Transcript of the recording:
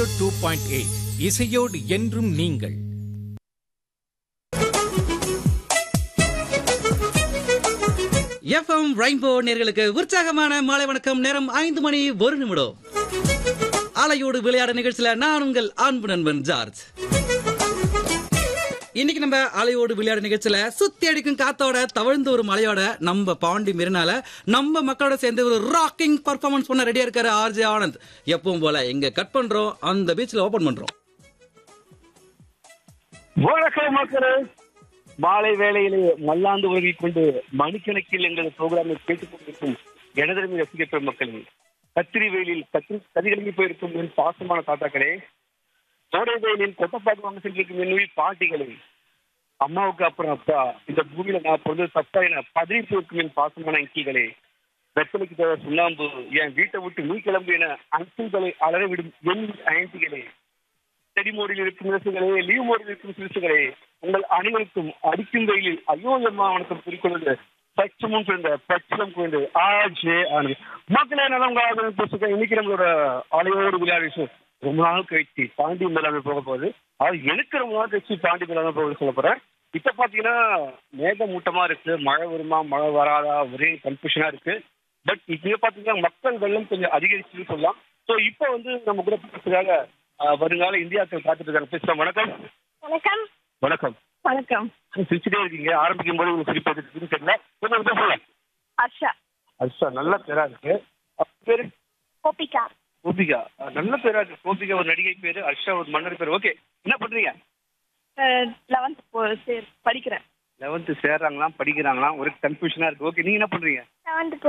two point eight இசையோடு என்றும் நீங்கள் எஃப்எம் ரெயின்போ நேர்களுக்கு உற்சாகமான மாலை வணக்கம் நேரம் ஐந்து மணி ஒரு நிமிடம் ஆலையோடு விளையாட நிகழ்ச்சியில நான் உங்கள் அன்பு நண்பன் ஜார்ஜ் இன்னைக்கு நம்ம அலையோடு விளையாட நிகழ்ச்சியில சுத்தி அடிக்கும் காத்தோட தவழ்ந்து ஒரு மலையோட நம்ம பாண்டி மெரினால நம்ம மக்களோட சேர்ந்து ஒரு ராக்கிங் பர்ஃபார்மன்ஸ் பண்ண ரெடியா இருக்காரு ஆர்ஜே ஆனந்த் எப்பவும் போல எங்க கட் பண்றோம் அந்த பீச்ல ஓபன் பண்றோம் வணக்கம் மக்களே மாலை வேளையிலே மல்லாந்து உறவி கொண்டு மணிக்கணக்கில் எங்கள் ப்ரோக்ராமை கேட்டுக் கொண்டிருக்கும் எனதரமை ரசிக பெருமக்களே கத்திரி வெயிலில் கத்திரி கதிகளி போயிருக்கும் என் பாசமான தாத்தாக்களே கோடை வெயிலில் கொட்டப்பாக்கு வாங்க சென்றிருக்கும் என் உயிர் பாட்டிகளே அம்மாவுக்கு அப்புறம் அப்பா இந்த பூமியில நான் பிறந்து தப்பா என பதறி போயிருக்கும் என் பாசமான அங்கிகளே வெப்பலைக்கு தேவை சுண்ணாம்பு என் வீட்டை விட்டு நீ கிளம்பு என அங்கிள்களை அலற விடும் என் ஆன்டிகளே ஸ்டடி மோடில் இருக்கும் சிறுசுகளே லீவ் மோடில் இருக்கும் சிறுசுகளே உங்கள் அனைவருக்கும் அடிக்கும் வெயிலில் ஐயோ அம்மா வணக்கம் குறிக்கொள்வது பச்சமும் குழந்த பச்சளம் குழந்து ஆஜே ஆனது மக்களே நல்லா உங்க பேசுகிறேன் இன்னைக்கு நம்மளோட அலையோடு விளையாட விஷயம் ரொம்ப நாள் கழிச்சு பாண்டி மேலாண்மை போக போகுது அது எனக்கு ரொம்ப நாள் கழிச்சு பாண்டி மேலாண்மை போக சொல்ல போறேன் இப்ப பாத்தீங்கன்னா மேகமூட்டமா இருக்கு மழை வருமா மழை வராதா ஒரே கன்ஃபியூஷனா இருக்கு பட் இப்பயே பாத்தீங்கன்னா மக்கள் வெள்ளம் கொஞ்சம் அதிகரிச்சுன்னு சொல்லலாம் சோ இப்போ வந்து நம்ம கூட பேசுறதுக்காக ஆஹ், வருங்கால இந்தியாக்கள் காத்துட்டு இருக்காங்க பேசலாம் வணக்கம் வணக்கம் வணக்கம் வணக்கம் சிரிச்சுட்டே இருக்கீங்க ஆரம்பிக்கும் போது உங்களுக்கு சிரிப்பு இருக்குன்னு தெரியல கொஞ்சம் பேசல ஹர்ஷா அச்சா நல்ல பேரா இருக்கு அப்ப பேரு கோபிகா கோபிகா அஹ், நல்ல பேரா இருக்கு கோபிகா ஒரு நடிகை பேரு ஹர்ஷா ஒரு மன்னர் பேரு ஓகே என்ன பண்றீங்க லெவன்த் படிக்கிறேன் லெவன்த்து சேர்றாங்களாம் படிக்கிறாங்களாம் ஒரு கன்ஃபியூஷனா இருக்கு ஓகே நீங்க என்ன பண்றீங்க லெவன்த்